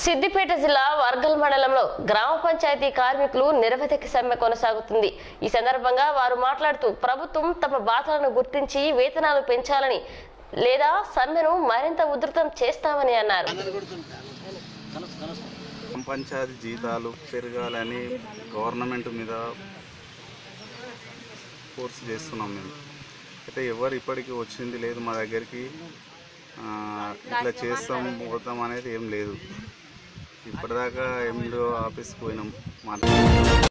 సిద్దిపేట జిల్లా వర్గల్ మండలంలో గ్రామ పంచాయతీ కార్మికులు నిరవధిక సమ్మె కొనసాగుతుంది ఈ సందర్భంగా వారు మాట్లాడుతూ ప్రభుత్వం తమ బాధలను గుర్తించి వేతనాలు పెంచాలని లేదా సమ్మెను మరింత ఉధృతం చేస్తామని అన్నారు గ్రామ పంచాయతీ జీతాలు పెరగాలని గవర్నమెంట్ మీద ఫోర్స్ చేస్తున్నాం మేము అయితే ఎవరు ఇప్పటికీ వచ్చింది లేదు మా దగ్గరికి ఆ, ఇట్లా చేస్తాం పోతాం అనేది ఏం లేదు ఇప్పటిదాకా ఎండిఓ ఆఫీస్కి పోయినాం మాట్లాడాం